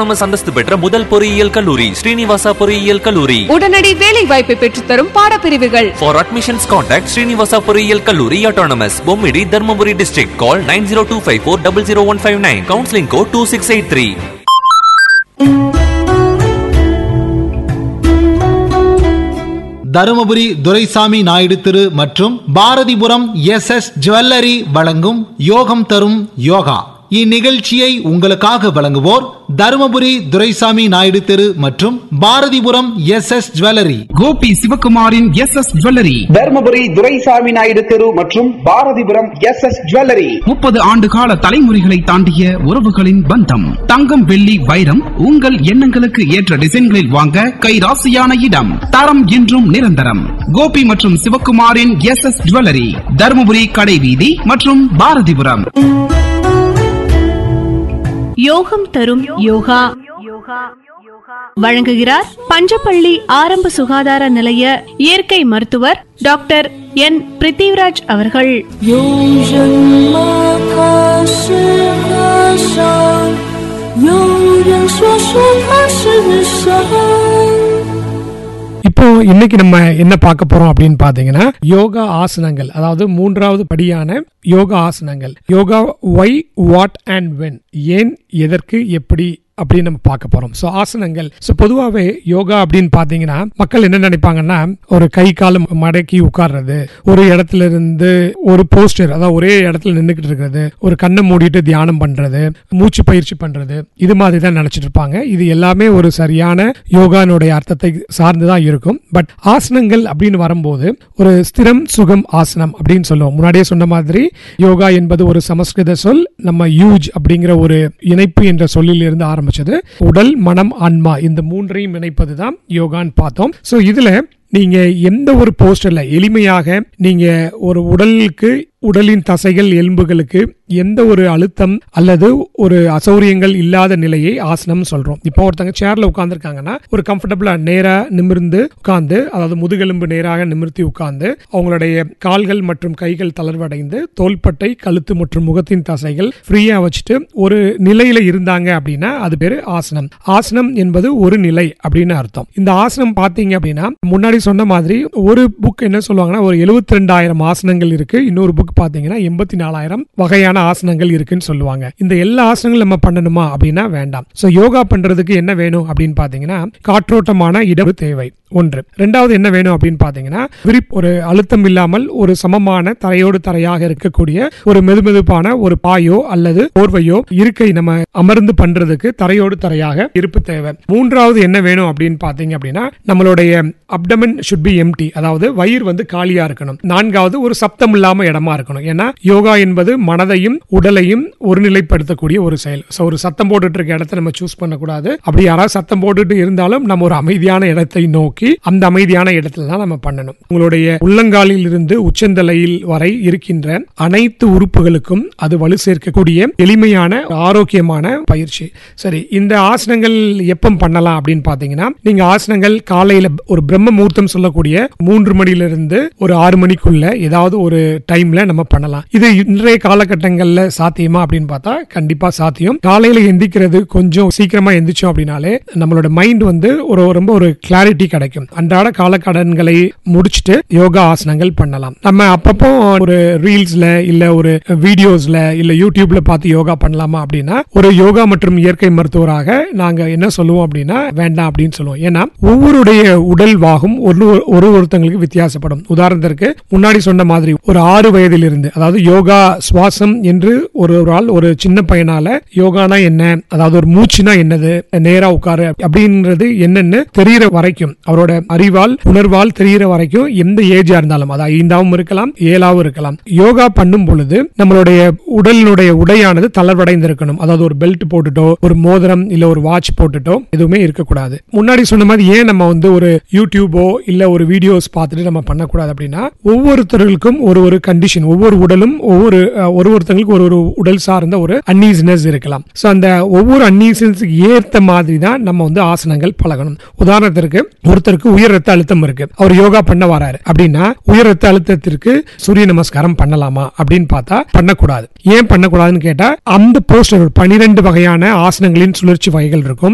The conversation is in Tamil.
அட்டானமஸ் அந்தஸ்து பெற்ற முதல் பொறியியல் கல்லூரி ஸ்ரீனிவாசா பொறியியல் கல்லூரி உடனடி வேலை வாய்ப்பை பெற்றுத்தரும் பாடப்பிரிவுகள் ஃபார் அட்மிஷன்ஸ் கான்டாக்ட் ஸ்ரீனிவாசா பொறியியல் கல்லூரி autonomous Bommidi Dharmapuri district call nine zero two five four double zero one five nine counselling code two six eight three Dharumapuri Duraisamy Naidu திரு மற்றும் பாரதிபுரம் எஸ் எஸ் ஜுவல்லரி வழங்கும் யோகம் தரும் யோகா இந்நிகழ்ச்சியை உங்களுக்காக வழங்குவோர் தருமபுரி துரைசாமி நாயுடு தெரு மற்றும் Bharathipuram S S jewellery Gopi சிவகுமாரின் S S jewellery Dharmapuri Duraisamy Naidu தெரு மற்றும் பாரதிபுரம் எஸ் எஸ் ஜுவல்லரி முப்பது ஆண்டு கால தலைமுறைகளை தாண்டிய உறவுகளின் பந்தம் தங்கம் வெள்ளி வைரம் உங்கள் எண்ணங்களுக்கு ஏற்ற டிசைன்களில் வாங்க கைராசியான இடம் தரம் என்றும் நிரந்தரம் கோபி மற்றும் சிவகுமாரின் எஸ் எஸ் ஜுவல்லரி தருமபுரி கடை வீதி மற்றும் பாரதிபுரம் யோகம் தரும் யோகா வழங்குகிறார் பஞ்சப்பள்ளி ஆரம்ப சுகாதார நிலைய இயற்கை மருத்துவர் டாக்டர் என் பிரித்திவ்ராஜ் அவர்கள் 有人吗？他是和尚，有人说说他是神。 இப்போ இன்னைக்கு நம்ம என்ன பார்க்க போறோம் அப்படின்னு பாத்தீங்கன்னா யோகா ஆசனங்கள் அதாவது மூன்றாவது படியான யோகா ஆசனங்கள் yoga why what and when ஏன் எதற்கு எப்படி அப்படின்னு நம்ம பார்க்க போறோம் ஸோ ஆசனங்கள் ஸோ பொதுவாகவே யோகா அப்படின்னு பார்த்தீங்கன்னா மக்கள் என்ன நினைப்பாங்கன்னா ஒரு கை காலம் மடக்கி உட்கார்றது ஒரு இடத்துல இருந்து ஒரு போஸ்டர் அதாவது ஒரே இடத்துல நின்றுக்கிட்டு இருக்கிறது ஒரு கண்ணை மூடிட்டு தியானம் பண்றது மூச்சு பயிற்சி பண்றது இது மாதிரி தான் நினைச்சிட்டு இருப்பாங்க இது எல்லாமே ஒரு சரியான யோகானுடைய அர்த்தத்தை சார்ந்து தான் இருக்கும் பட் ஆசனங்கள் அப்படின்னு வரும்போது ஒரு ஸ்திரம் சுகம் ஆசனம் அப்படின்னு சொல்லுவோம் முன்னாடியே சொன்ன மாதிரி யோகா என்பது ஒரு சமஸ்கிருத சொல் நம்ம யூஜ் அப்படிங்கிற ஒரு இணைப்பு என்ற சொல்லில் இருந்து ஆரம்பிச்சது உடல் மனம் ஆன்மா இந்த மூன்றையும் இணைப்பது தான் யோகான்னு பார்த்தோம் ஸோ இதுல நீங்க எந்த ஒரு போஸ்டர்ல எளிமையாக நீங்க ஒரு உடலுக்கு உடலின் தசைகள் எலும்புகளுக்கு எந்த ஒரு அழுத்தம் அல்லது ஒரு அசௌரியங்கள் இல்லாத நிலையை ஆசனம் சொல்றோம் இப்போ ஒருத்தங்க சேர்ல உட்கார்ந்துருக்காங்கன்னா ஒரு கம்ஃபர்டபுளா நேரா நிமிர்ந்து உட்கார்ந்து அதாவது முதுகெலும்பு நேராக நிமிர்த்தி உட்கார்ந்து அவங்களுடைய கால்கள் மற்றும் கைகள் தளர்வடைந்து தோள்பட்டை கழுத்து மற்றும் முகத்தின் தசைகள் ஃப்ரீயா வச்சுட்டு ஒரு நிலையில இருந்தாங்க அப்படின்னா அது பேரு ஆசனம் ஆசனம் என்பது ஒரு நிலை அப்படின்னு அர்த்தம் இந்த ஆசனம் பாத்தீங்க அப்படின்னா முன்னாடி சொன்ன மாதிரி ஒரு புக் என்ன சொல்லுவாங்கன்னா ஒரு எழுபத்தி ரெண்டாயிரம் ஆசனங்கள் இருக்கு இன்னொரு புக் பாத்தீங்கன்னா எண்பத்தி நாலாயிரம் வகையான ஆசனங்கள் இருக்குன்னு சொல்லுவாங்க இந்த எல்லா ஆசனங்களும் நம்ம பண்ணணுமா அப்படின்னா வேண்டாம் சோ யோகா பண்றதுக்கு என்ன வேணும் அப்படின்னு பாத்தீங்கன்னா காற்றோட்டமான இடம் தேவை ஒன்று ரெண்டாவது என்ன வேணும் அப்படின்னு பாத்தீங்கன்னா விரிப் ஒரு அழுத்தம் இல்லாமல் ஒரு சமமான தரையோடு தரையாக இருக்கக்கூடிய ஒரு மெதுமெதுப்பான ஒரு பாயோ அல்லது போர்வையோ இருக்கை நம்ம அமர்ந்து பண்றதுக்கு தரையோடு தரையாக இருப்பு தேவை மூன்றாவது என்ன வேணும் அப்படின்னு பாத்தீங்க அப்படின்னா நம்மளுடைய அப்டமன் ஷுட் பி எம்டி அதாவது வயிறு வந்து காலியா இருக்கணும் நான்காவது ஒரு சப்தம் இல்லாம இடமா இருக்கணும் ஏன்னா யோகா என்பது மனதையும் உடலையும் ஒருநிலைப்படுத்தக்கூடிய ஒரு செயல் ஸோ ஒரு சத்தம் போட்டுட்டு இருக்க இடத்த நம்ம சூஸ் பண்ணக்கூடாது அப்படி யாராவது சத்தம் போட்டுட்டு இருந்தாலும் நம்ம ஒரு அமைதியான இடத்தை நோக்கி அந்த அமைதியான இடத்துல தான் நம்ம பண்ணணும் உங்களுடைய உள்ளங்காலில் இருந்து உச்சந்தலையில் வரை இருக்கின்ற அனைத்து உறுப்புகளுக்கும் அது வலு சேர்க்கக்கூடிய எளிமையான ஆரோக்கியமான பயிற்சி சரி இந்த ஆசனங்கள் எப்ப பண்ணலாம் அப்படின்னு பாத்தீங்கன்னா நீங்க ஆசனங்கள் காலையில ஒரு பிரம்ம முகூர்த்தம் சொல்லக்கூடிய மூன்று மணிலிருந்து ஒரு ஆறு மணிக்குள்ள ஏதாவது ஒரு டைம்ல நம்ம பண்ணலாம் இது இன்றைய காலகட்டங்கள்ல சாத்தியமா அப்படின்னு பார்த்தா கண்டிப்பா சாத்தியம் காலையில எந்திக்கிறது கொஞ்சம் சீக்கிரமா எந்திரிச்சோம் அப்படின்னாலே நம்மளோட மைண்ட் வந்து ஒரு ரொம்ப ஒரு கிளாரிட்டி கிடைக்கும் அன்றாட காலக்கடன்களை முடிச்சுட்டு யோகா ஆசனங்கள் பண்ணலாம் நம்ம அப்பப்போ ஒரு ரீல்ஸ்ல இல்ல ஒரு வீடியோஸ்ல இல்ல யூடியூப்ல பார்த்து யோகா பண்ணலாமா அப்படின்னா ஒரு யோகா மற்றும் இயற்கை மருத்துவராக நாங்க என்ன சொல்லுவோம் அப்படின்னா வேண்டாம் அப்படின்னு சொல்லுவோம் ஏன்னா ஒவ்வொருடைய உடல் வாகும் ஒரு ஒரு ஒருத்தங்களுக்கு வித்தியாசப்படும் உதாரணத்திற்கு முன்னாடி சொன்ன மாதிரி ஒரு ஆறு வயதில் இருந்து அதாவது யோகா சுவாசம் என்று ஒரு ஒரு ஆள் ஒரு சின்ன பையனால யோகானா என்ன அதாவது ஒரு மூச்சுனா என்னது நேரா உட்காரு அப்படின்றது என்னன்னு தெரியற வரைக்கும் அவரோட அறிவால் உணர்வால் தெரியற வரைக்கும் எந்த ஏஜா இருந்தாலும் அது ஐந்தாவும் இருக்கலாம் ஏழாவும் இருக்கலாம் யோகா பண்ணும் பொழுது நம்மளுடைய உடலினுடைய உடையானது தளர்வடைந்து இருக்கணும் அதாவது ஒரு பெல்ட் போட்டுட்டோ ஒரு மோதிரம் இல்ல ஒரு வாட்ச் போட்டுட்டோ எதுவுமே இருக்கக்கூடாது முன்னாடி சொன்ன மாதிரி ஏன் நம்ம வந்து ஒரு யூடியூபோ இல்ல ஒரு வீடியோஸ் பார்த்துட்டு நம்ம பண்ணக்கூடாது அப்படின்னா ஒவ்வொருத்தர்களுக்கும் ஒரு ஒரு கண்டிஷன் ஒவ்வொரு உடலும் ஒவ்வொரு அஹ், ஒரு ஒருத்தங்களுக்கு ஒரு ஒரு உடல் சார்ந்த ஒரு அன்னீசினஸ் இருக்கலாம் ஸோ அந்த ஒவ்வொரு அன்னீசினஸுக்கு ஏற்ற மாதிரி தான் நம்ம வந்து ஆசனங்கள் பழகணும் உதாரணத்திற்கு ஒருத்தருக்கு உயர் ரத்த அழுத்தம் இருக்கு அவர் யோகா பண்ண வராரு அப்படின்னா உயர் ரத்த அழுத்தத்திற்கு சூரிய நமஸ்காரம் பண்ணலாமா அப்படின்னு பார்த்தா பண்ணக்கூடாது ஏன் பண்ணக்கூடாதுன்னு கேட்டா அந்த போஸ்டர் பனிரெண்டு வகையான ஆசனங்களின் சுழற்சி வகைகள் இருக்கும்